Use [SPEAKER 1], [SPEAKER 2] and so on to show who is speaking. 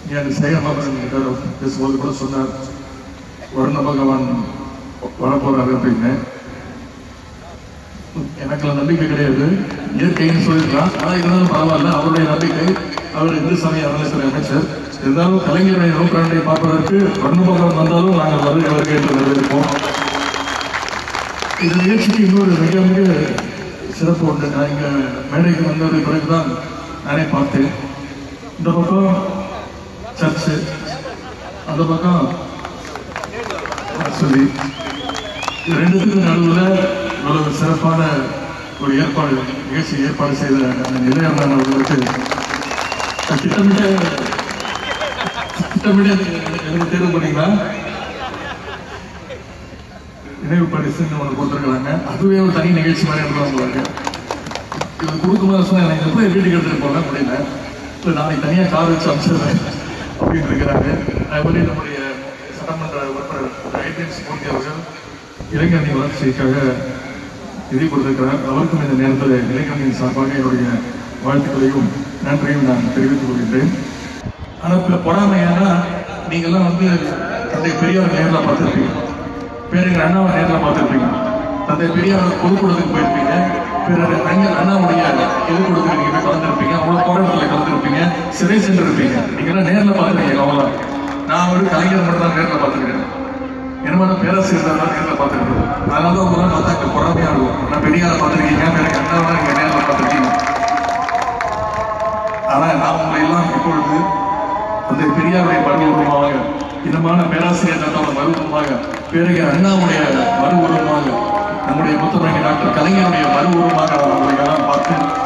[SPEAKER 1] எனக்கு சேகரமாக பேசும்போது கூட சொன்னார் வருண பகவான் வரப்போறாரு அப்படின்னு எனக்கு நம்பிக்கை கிடையாது இயற்கைன்னு சொல்லிருக்கலாம் ஆனா இருந்தாலும் பரவாயில்ல அவருடைய நம்பிக்கை அவர் இந்து சமய அறநிலைத்துறை அமைச்சர் இருந்தாலும் கலைஞருடைய நூற்றாண்டை பார்ப்பதற்கு வருண பகவான் வந்தாலும் நாங்கள் வருகை வருகை என்று வரவேற்போம் இந்த நிகழ்ச்சிக்கு இன்னொரு மிக மிக சிறப்பு உண்டு நான் இங்க மேடைக்கு வந்தது பிறகுதான் நானே பார்த்தேன் இந்த பக்கம் சர்ச்சு அந்த பக்கம் சொல்லி இது ரெண்டுத்துக்கும் நடுவில் இவ்வளவு சிறப்பான ஒரு ஏற்பாடு நிகழ்ச்சி ஏற்பாடு செய்த அந்த நிலையமான அவர்களுக்கு நான் திட்டமிட்ட திட்டமிட்ட எனக்கு தேர்வு பண்ணீங்களா நினைவு பரிசுன்னு ஒன்று கொடுத்துருக்காங்க அதுவே ஒரு தனி நிகழ்ச்சி மாதிரி எடுத்து உங்களுக்கு இது கொடுக்கும்போது சொன்னேன் எனக்கு எப்படி வீட்டுக்கு எடுத்துட்டு போக முடியல இல்லை நாளைக்கு தனியாக கார் வச்சு அனுப்பிச்சிடுறேன் அப்படின்னு இருக்கிறாங்க அதே மாதிரி நம்முடைய சட்டமன்ற உறுப்பினர் ஐடிஎன்ஸ் மூர்த்தி அவர்கள் இளைஞரணி வளர்ச்சிக்காக நிதி கொடுத்திருக்கிறார் அவருக்கும் இந்த நேரத்தில் இளைஞரணியின் சார்பாக என்னுடைய வாழ்த்துக்களையும் நன்றியும் நான் தெரிவித்துக் கொள்கின்றேன் ஆனா இப்ப பொறாமையானா நீங்கெல்லாம் வந்து தந்தை பெரியார் நேரில் பார்த்துருப்பீங்க பேரறிஞர் அண்ணாவை நேரில் பார்த்துருப்பீங்க தந்தை பெரியார் பொதுக்கூடத்துக்கு போயிருப்பீங்க பிறர் அறிஞர் அண்ணாவுடைய பொதுக்கூடத்துக்கு நீங்க போய் கலந்துருப்பீங்க அவ்வளவு போராட்டத்தில் கலந்துருப்பீங்க சிறை சென்றிருப்பீங்க நீங்கெல்லாம் நேரில் பார்த்துருக்கீங்க அவ்வளோ நான் ஒரு கலைஞர் மட்டும் தான் நேரில் பார்த்துருக்கேன் என்னமான பேராசிரியர் தான் நேரில் பார்த்துருக்கேன் அதனால தான் உங்களாம் பார்த்தா இங்க பொறாமையா இருக்கும் நான் பெரியாரை பார்த்துருக்கீங்க பிறகு அண்ணாவை நீங்க நேரில் பார்த்துருக்கீங்க ஆனா நான் உங்களை எல்லாம் இப்பொழுது அந்த பெரியாருடைய மறுவுருவமாக இனமான பேராசிரியர் தத்தோட மறுவுருவமாக பிறகு அண்ணாவுடைய மறுவுருவமாக நம்முடைய முத்தமிழ் டாக்டர் கலைஞருடைய மறுவுருவமாக நான் உங்களை எல்லாம் பார்த்து